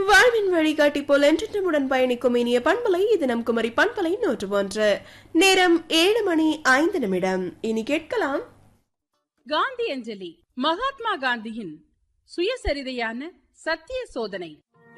வாழ்வின் வழிகாட்டி போல் என்றென்றமுடன் பயணிக்கும் இனிய பண்பலை இது நம் குமரி பண்பலை நூற்று ஒன்று நேரம் ஏழு மணி ஐந்து நிமிடம் இனி கேட்கலாம் காந்தி அஞ்சலி மகாத்மா காந்தியின் சுயசரிதையான சத்திய சோதனை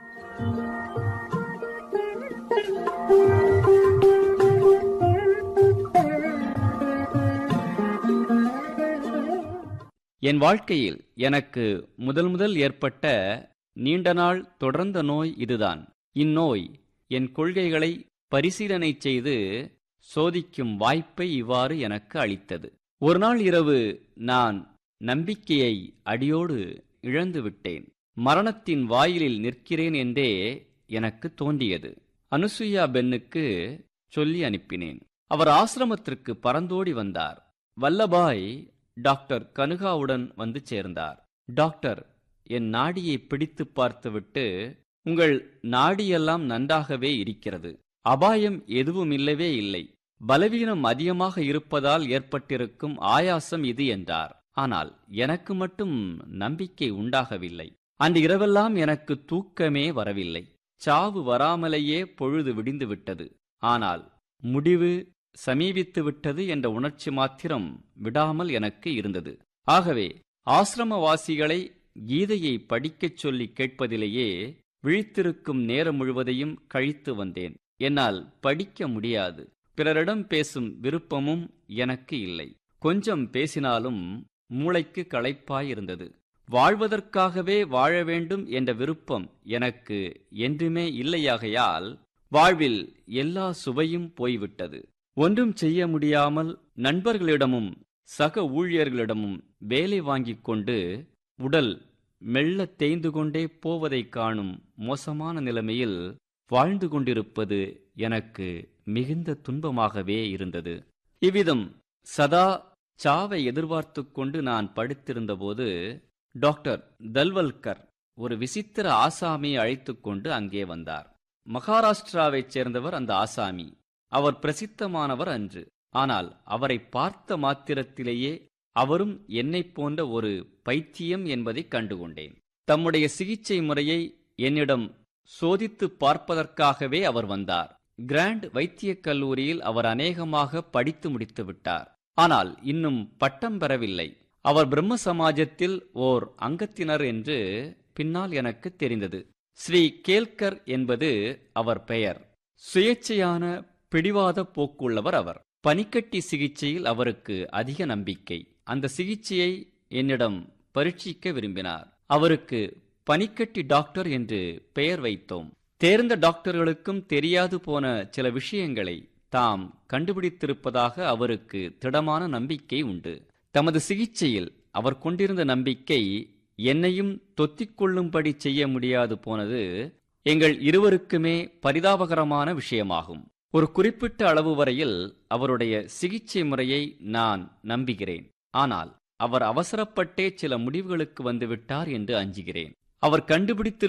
என் வாழ்க்கையில் எனக்கு முதல் முதல் ஏற்பட்ட நீண்ட நாள் தொடர்ந்த நோய் இதுதான் இந்நோய் என் கொள்கைகளை பரிசீலனை செய்து சோதிக்கும் வாய்ப்பை இவ்வாறு எனக்கு அளித்தது ஒரு நாள் இரவு நான் நம்பிக்கையை அடியோடு இழந்து விட்டேன் மரணத்தின் வாயிலில் நிற்கிறேன் என்றே எனக்கு தோன்றியது அனுசுயா பெண்ணுக்கு சொல்லி அனுப்பினேன் அவர் ஆசிரமத்திற்கு பறந்தோடி வந்தார் வல்லபாய் டாக்டர் கனுகாவுடன் வந்து சேர்ந்தார் டாக்டர் என் நாடியை பிடித்து பார்த்துவிட்டு உங்கள் நாடியெல்லாம் நன்றாகவே இருக்கிறது அபாயம் எதுவும் இல்லவே இல்லை பலவீனம் அதிகமாக இருப்பதால் ஏற்பட்டிருக்கும் ஆயாசம் இது என்றார் ஆனால் எனக்கு மட்டும் நம்பிக்கை உண்டாகவில்லை அந்த இரவெல்லாம் எனக்கு தூக்கமே வரவில்லை சாவு வராமலேயே பொழுது விடிந்து விட்டது ஆனால் முடிவு சமீபித்து விட்டது என்ற உணர்ச்சி மாத்திரம் விடாமல் எனக்கு இருந்தது ஆகவே ஆசிரமவாசிகளை கீதையை படிக்கச் சொல்லி கேட்பதிலேயே விழித்திருக்கும் நேரம் முழுவதையும் கழித்து வந்தேன் என்னால் படிக்க முடியாது பிறரிடம் பேசும் விருப்பமும் எனக்கு இல்லை கொஞ்சம் பேசினாலும் மூளைக்கு களைப்பாயிருந்தது வாழ்வதற்காகவே வாழ வேண்டும் என்ற விருப்பம் எனக்கு என்றுமே இல்லையாகையால் வாழ்வில் எல்லா சுவையும் போய்விட்டது ஒன்றும் செய்ய முடியாமல் நண்பர்களிடமும் சக ஊழியர்களிடமும் வேலை வாங்கிக் கொண்டு உடல் மெல்ல தேய்ந்து கொண்டே போவதைக் காணும் மோசமான நிலைமையில் வாழ்ந்து கொண்டிருப்பது எனக்கு மிகுந்த துன்பமாகவே இருந்தது இவ்விதம் சதா சாவை எதிர்பார்த்துக் கொண்டு நான் படுத்திருந்தபோது டாக்டர் தல்வல்கர் ஒரு விசித்திர ஆசாமியை அழைத்துக் கொண்டு அங்கே வந்தார் மகாராஷ்டிராவைச் சேர்ந்தவர் அந்த ஆசாமி அவர் பிரசித்தமானவர் அன்று ஆனால் அவரை பார்த்த மாத்திரத்திலேயே அவரும் என்னைப் போன்ற ஒரு பைத்தியம் என்பதை கண்டுகொண்டேன் தம்முடைய சிகிச்சை முறையை என்னிடம் சோதித்து பார்ப்பதற்காகவே அவர் வந்தார் கிராண்ட் வைத்தியக் கல்லூரியில் அவர் அநேகமாக படித்து முடித்து விட்டார் ஆனால் இன்னும் பட்டம் பெறவில்லை அவர் பிரம்ம சமாஜத்தில் ஓர் அங்கத்தினர் என்று பின்னால் எனக்கு தெரிந்தது ஸ்ரீ கேல்கர் என்பது அவர் பெயர் சுயேட்சையான பிடிவாத போக்குள்ளவர் அவர் பனிக்கட்டி சிகிச்சையில் அவருக்கு அதிக நம்பிக்கை அந்த சிகிச்சையை என்னிடம் பரீட்சிக்க விரும்பினார் அவருக்கு பனிக்கட்டி டாக்டர் என்று பெயர் வைத்தோம் தேர்ந்த டாக்டர்களுக்கும் தெரியாது போன சில விஷயங்களை தாம் கண்டுபிடித்திருப்பதாக அவருக்கு திடமான நம்பிக்கை உண்டு தமது சிகிச்சையில் அவர் கொண்டிருந்த நம்பிக்கை என்னையும் தொத்திக் கொள்ளும்படி செய்ய முடியாது போனது எங்கள் இருவருக்குமே பரிதாபகரமான விஷயமாகும் ஒரு குறிப்பிட்ட அளவு வரையில் அவருடைய சிகிச்சை முறையை நான் நம்புகிறேன் ஆனால் அவர் அவசரப்பட்டே சில முடிவுகளுக்கு வந்துவிட்டார் என்று அஞ்சுகிறேன் அவர் கண்டுபிடித்திருக்கும்